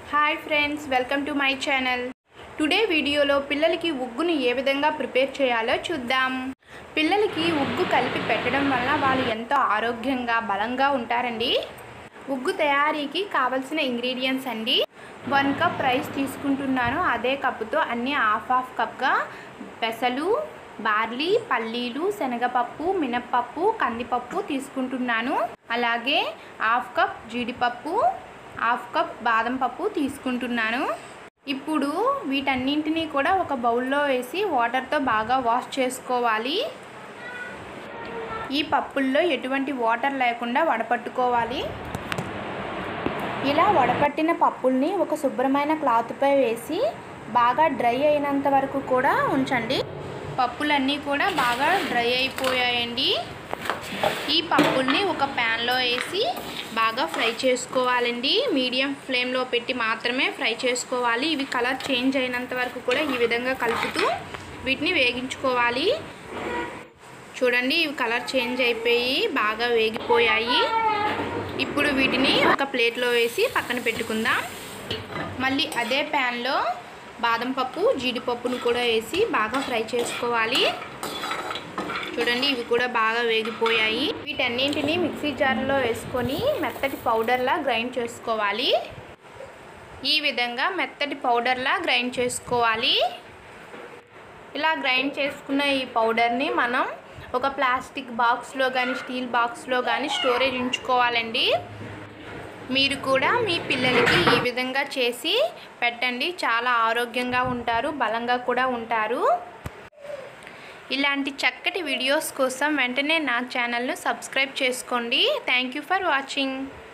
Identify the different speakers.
Speaker 1: hi friends welcome to my channel today వీడియోలో పిల్లలకి ఉగ్గును ఏ విధంగా ప్రిపేర్ చేయాలో చూద్దాం పిల్లలకి ఉగ్గు కలిపి పెట్టడం వల్ల వాళ్ళు ఎంతో ఆరోగ్యంగా బలంగా ఉంటారండి ఉగ్గు తయారీకి కావలసిన ఇంగ్రీడియంట్స్ అండి వన్ కప్ రైస్ తీసుకుంటున్నాను అదే కప్పుతో అన్ని హాఫ్ హాఫ్ కప్గా పెసలు బార్లీ పల్లీలు శనగపప్పు మినప్పప్పు కందిపప్పు తీసుకుంటున్నాను అలాగే హాఫ్ కప్ జీడిపప్పు హాఫ్ కప్ బాదం పప్పు తీసుకుంటున్నాను ఇప్పుడు వీటన్నింటినీ కూడా ఒక బౌల్లో వేసి వాటర్తో బాగా వాష్ చేసుకోవాలి ఈ పప్పుల్లో ఎటువంటి వాటర్ లేకుండా వడపట్టుకోవాలి ఇలా వడపట్టిన పప్పుల్ని ఒక శుభ్రమైన క్లాత్పై వేసి బాగా డ్రై అయినంత వరకు కూడా ఉంచండి పప్పులన్నీ కూడా బాగా డ్రై అయిపోయాయండి ఈ పప్పుల్ని ఒక ప్యాన్లో వేసి బాగా ఫ్రై చేసుకోవాలండి మీడియం ఫ్లేమ్లో పెట్టి మాత్రమే ఫ్రై చేసుకోవాలి ఇవి కలర్ చేంజ్ అయినంత వరకు కూడా ఈ విధంగా కలుపుతూ వీటిని వేగించుకోవాలి చూడండి ఇవి కలర్ చేంజ్ అయిపోయి బాగా వేగిపోయాయి ఇప్పుడు వీటిని ఒక ప్లేట్లో వేసి పక్కన పెట్టుకుందాం మళ్ళీ అదే ప్యాన్లో బాదం పప్పు జీడిపప్పును కూడా వేసి బాగా ఫ్రై చేసుకోవాలి చూడండి ఇవి కూడా బాగా వేగిపోయాయి వీటన్నింటినీ మిక్సీ జార్లో వేసుకొని మెత్తటి పౌడర్లా గ్రైండ్ చేసుకోవాలి ఈ విధంగా మెత్తటి పౌడర్లా గ్రైండ్ చేసుకోవాలి ఇలా గ్రైండ్ చేసుకున్న ఈ పౌడర్ని మనం ఒక ప్లాస్టిక్ బాక్స్లో కానీ స్టీల్ బాక్స్లో కానీ స్టోరేజ్ ఉంచుకోవాలండి మీరు కూడా మీ పిల్లలకి ఈ విధంగా చేసి పెట్టండి చాలా ఆరోగ్యంగా ఉంటారు బలంగా కూడా ఉంటారు ఇలాంటి చక్కటి వీడియోస్ కోసం వెంటనే నా ఛానల్ను సబ్స్క్రైబ్ చేసుకోండి థ్యాంక్ యూ ఫర్ వాచింగ్